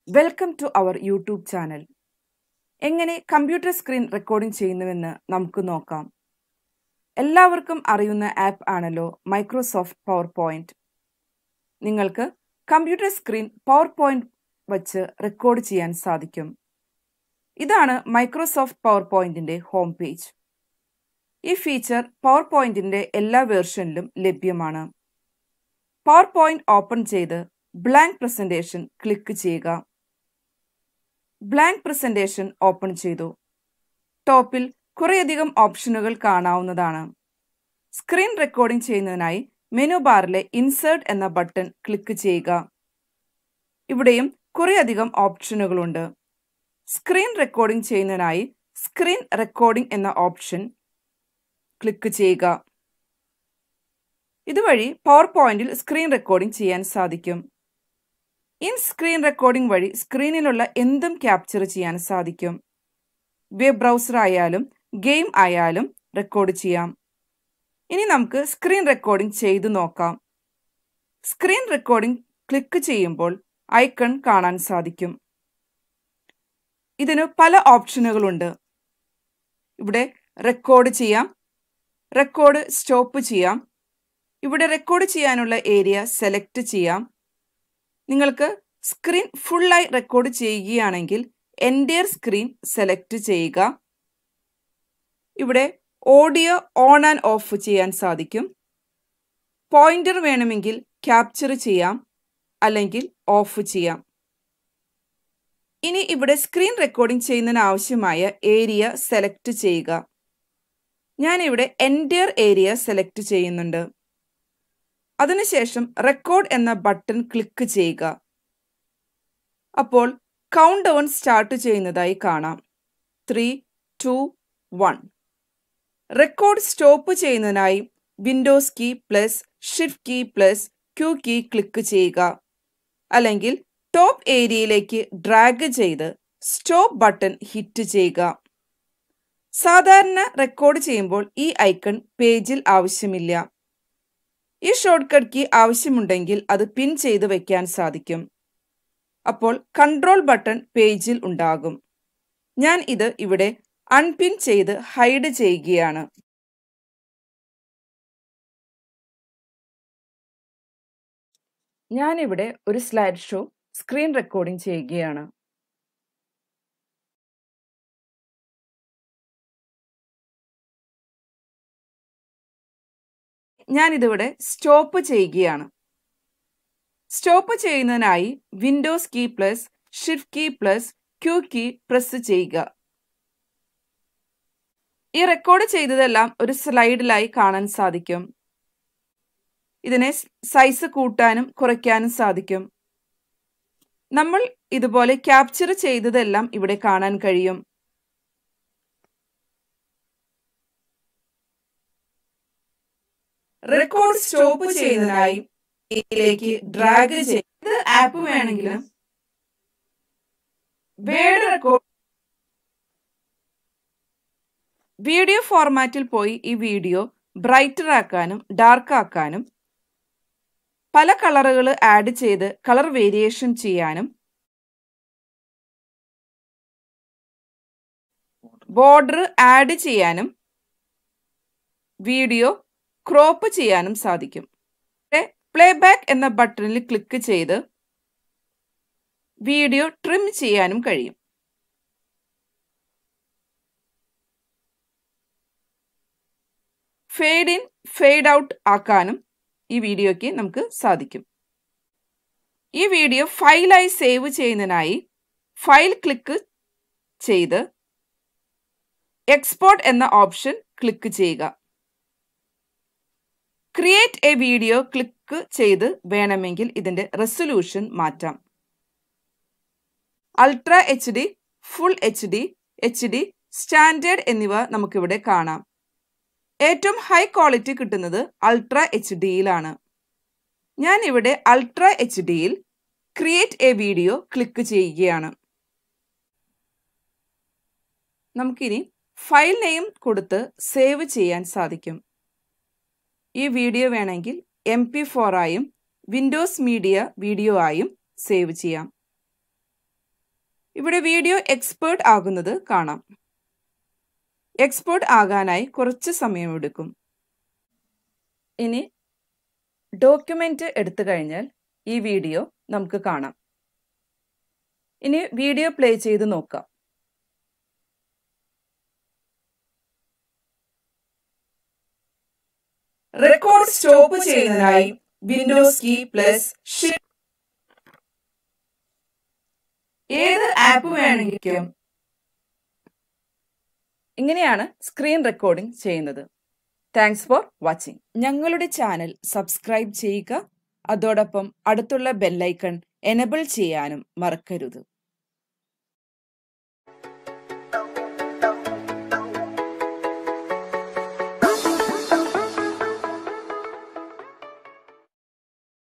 welcome to our YouTube channel എങ്ങനെ computer screen recording ചെയ്യുന്നുവെന്ന് നമുക്ക് നോക്കാം എല്ലാവർക്കും അറിയുന്ന ആപ്പ് ആണല്ലോ മൈക്രോസോഫ്റ്റ് പവർ പോയിന്റ് നിങ്ങൾക്ക് കമ്പ്യൂട്ടർ സ്ക്രീൻ പവർ പോയിന്റ് വച്ച് റെക്കോർഡ് ചെയ്യാൻ സാധിക്കും ഇതാണ് മൈക്രോസോഫ്റ്റ് പവർ പോയിന്റിന്റെ ഹോം പേജ് ഈ ഫീച്ചർ പവർ പോയിന്റിന്റെ എല്ലാ വേർഷനിലും ലഭ്യമാണ് പവർ പോയിന്റ് ഓപ്പൺ ചെയ്ത് ബ്ലാങ്ക് പ്രസന്റേഷൻ ക്ലിക്ക് ചെയ്യുക ബ്ലാങ്ക് പ്രസന്റേഷൻ ഓപ്പൺ ചെയ്തു ടോപ്പിൽ കുറേയധികം ഓപ്ഷനുകൾ കാണാവുന്നതാണ് സ്ക്രീൻ റെക്കോർഡിംഗ് ചെയ്യുന്നതിനായി മെനു ബാറിലെ ഇൻസേർട്ട് എന്ന ബട്ടൺ ക്ലിക്ക് ചെയ്യുക ഇവിടെയും കുറേയധികം ഓപ്ഷനുകളുണ്ട് സ്ക്രീൻ റെക്കോർഡിംഗ് ചെയ്യുന്നതിനായി സ്ക്രീൻ റെക്കോർഡിംഗ് എന്ന ഓപ്ഷൻ ക്ലിക്ക് ചെയ്യുക ഇതുവഴി പവർ പോയിന്റിൽ സ്ക്രീൻ റെക്കോർഡിംഗ് ചെയ്യാൻ സാധിക്കും ഇൻ സ്ക്രീൻ റെക്കോർഡിംഗ് വഴി സ്ക്രീനിലുള്ള എന്തും ക്യാപ്ചർ ചെയ്യാൻ സാധിക്കും വെബ് ബ്രൗസർ ആയാലും ഗെയിം ആയാലും റെക്കോർഡ് ചെയ്യാം ഇനി നമുക്ക് സ്ക്രീൻ റെക്കോർഡിംഗ് ചെയ്തു നോക്കാം സ്ക്രീൻ റെക്കോർഡിംഗ് ക്ലിക്ക് ചെയ്യുമ്പോൾ ഐക്കൺ കാണാൻ സാധിക്കും ഇതിന് പല ഓപ്ഷനുകളുണ്ട് ഇവിടെ റെക്കോർഡ് ചെയ്യാം റെക്കോർഡ് സ്റ്റോപ്പ് ചെയ്യാം ഇവിടെ റെക്കോർഡ് ചെയ്യാനുള്ള ഏരിയ സെലക്ട് ചെയ്യാം നിങ്ങൾക്ക് സ്ക്രീൻ ഫുള്ളായി റെക്കോർഡ് ചെയ്യുകയാണെങ്കിൽ എൻഡിയർ സ്ക്രീൻ സെലക്ട് ചെയ്യുക ഇവിടെ ഓഡിയോ ഓൺ ആൻഡ് ഓഫ് ചെയ്യാൻ സാധിക്കും പോയിന്റർ വേണമെങ്കിൽ ക്യാപ്ചർ ചെയ്യാം അല്ലെങ്കിൽ ഓഫ് ചെയ്യാം ഇനി ഇവിടെ സ്ക്രീൻ റെക്കോർഡിംഗ് ചെയ്യുന്നതിന് ആവശ്യമായ ഏരിയ സെലക്ട് ചെയ്യുക ഞാൻ ഇവിടെ എൻഡിയർ ഏരിയ സെലക്ട് ചെയ്യുന്നുണ്ട് അതിനുശേഷം റെക്കോർഡ് എന്ന ബട്ടൺ ക്ലിക്ക് ചെയ്യുക അപ്പോൾ കൗണ്ട് ഡൗൺ സ്റ്റാർട്ട് ചെയ്യുന്നതായി കാണാം three two one record stop ചെയ്യുന്നതിനായി Windows key plus shift key plus Q key click ചെയ്യുക അല്ലെങ്കിൽ ടോപ്പ് ഏരിയയിലേക്ക് ഡ്രാഗ് ചെയ്ത് സ്റ്റോപ്പ് ബട്ടൺ ഹിറ്റ് ചെയ്യുക സാധാരണ റെക്കോർഡ് ചെയ്യുമ്പോൾ ഈ ഐക്കൺ പേജിൽ ആവശ്യമില്ല ഈ ഷോർട്ട് കട്ട് കീ ആവശ്യമുണ്ടെങ്കിൽ അത് പിൻ ചെയ്ത് വെക്കാൻ സാധിക്കും അപ്പോൾ കൺട്രോൾ ബട്ടൺ പേജിൽ ഉണ്ടാകും ഞാൻ ഇത് ഇവിടെ അൺപിൻ ചെയ്ത് ഹൈഡ് ചെയ്യുകയാണ് ഞാനിവിടെ ഒരു സ്ലൈഡ് ഷോ സ്ക്രീൻ റെക്കോർഡിംഗ് ചെയ്യുകയാണ് ഞാനിതിവിടെ സ്റ്റോപ്പ് ചെയ്യുകയാണ് സ്റ്റോപ്പ് ചെയ്യുന്നതിനായി Windows key plus shift key plus Q key press ചെയ്യുക ഈ റെക്കോർഡ് ചെയ്തതെല്ലാം ഒരു സ്ലൈഡിലായി കാണാൻ സാധിക്കും ഇതിനെ സൈസ് കൂട്ടാനും കുറയ്ക്കാനും സാധിക്കും നമ്മൾ ഇതുപോലെ ക്യാപ്ചർ ചെയ്തതെല്ലാം ഇവിടെ കാണാൻ കഴിയും റെക്കോർഡ് സ്റ്റോപ്പ് ചെയ്യുന്നതിനായി ഇതിലേക്ക് ഡ്രാഗ് ചെയ്ത് ആപ്പ് വേണമെങ്കിലും വേഡ് റെക്കോർഡ് വീഡിയോ ഫോർമാറ്റിൽ പോയി ഈ വീഡിയോ ബ്രൈറ്റർ ആക്കാനും ഡാർക്ക് ആക്കാനും പല കളറുകൾ ആഡ് ചെയ്ത് കളർ വേരിയേഷൻ ചെയ്യാനും ബോർഡർ ആഡ് ചെയ്യാനും വീഡിയോ ക്രോപ്പ് ചെയ്യാനും സാധിക്കും പ്ലേ ബാക്ക് എന്ന ബട്ടണിൽ ക്ലിക്ക് ചെയ്ത് വീഡിയോ ട്രിം ചെയ്യാനും കഴിയും ഫെയ്ഡ് ഇൻ ഫെയ്ഡ് ഔട്ട് ആക്കാനും ഈ വീഡിയോയ്ക്ക് നമുക്ക് സാധിക്കും ഈ വീഡിയോ ഫയലായി സേവ് ചെയ്യുന്നതിനായി ഫയൽ ക്ലിക്ക് ചെയ്ത് എക്സ്പോർട്ട് എന്ന ഓപ്ഷൻ ക്ലിക്ക് ചെയ്യുക ക്രിയേറ്റ് എ വീഡിയോ ക്ലിക്ക് ചെയ്ത് വേണമെങ്കിൽ ഇതിന്റെ റെസൊല്യൂഷൻ മാറ്റാം ultra H D full H D H D standard എന്നിവ നമുക്കിവിടെ കാണാം ഏറ്റവും ഹൈ ക്വാളിറ്റി കിട്ടുന്നത് അൾട്രാ എച്ച് ഡിയിലാണ് ഞാൻ ഇവിടെ അൾട്രാ എച്ച് ഡിയിൽ ക്രിയേറ്റ് എ വീഡിയോ ക്ലിക്ക് ചെയ്യുകയാണ് നമുക്കിനി ഫയൽ നെയിം കൊടുത്ത് സേവ് ചെയ്യാൻ സാധിക്കും ഈ വീഡിയോ വേണമെങ്കിൽ എം പി ഫോർ ആയും വിൻഡോസ് മീഡിയ വീഡിയോ ആയും സേവ് ചെയ്യാം ഇവിടെ വീഡിയോ എക്സ്പേർട്ട് ആകുന്നത് കാണാം എക്സ്പേർട്ട് ആകാനായി കുറച്ച് സമയമെടുക്കും ഇനി ഡോക്യുമെന്റ് എടുത്തു കഴിഞ്ഞാൽ ഈ വീഡിയോ നമുക്ക് കാണാം ഇനി വീഡിയോ പ്ലേ ചെയ്ത് നോക്കാം റെക്കോർഡ് സ്റ്റോപ്പ് ചെയ്യുന്നതിനായി വിൻഡോസ് കീ പ്ലസ് ഏത് ആപ്പ് വേണമെങ്കിലും ഇങ്ങനെയാണ് സ്ക്രീൻ റെക്കോർഡിംഗ് ചെയ്യുന്നത് താങ്ക്സ് ഫോർ വാച്ചിങ് ഞങ്ങളുടെ ചാനൽ സബ്സ്ക്രൈബ് ചെയ്യുക അതോടൊപ്പം അടുത്തുള്ള ബെല്ലൈക്കൺ എനബിൾ ചെയ്യാനും മറക്കരുത്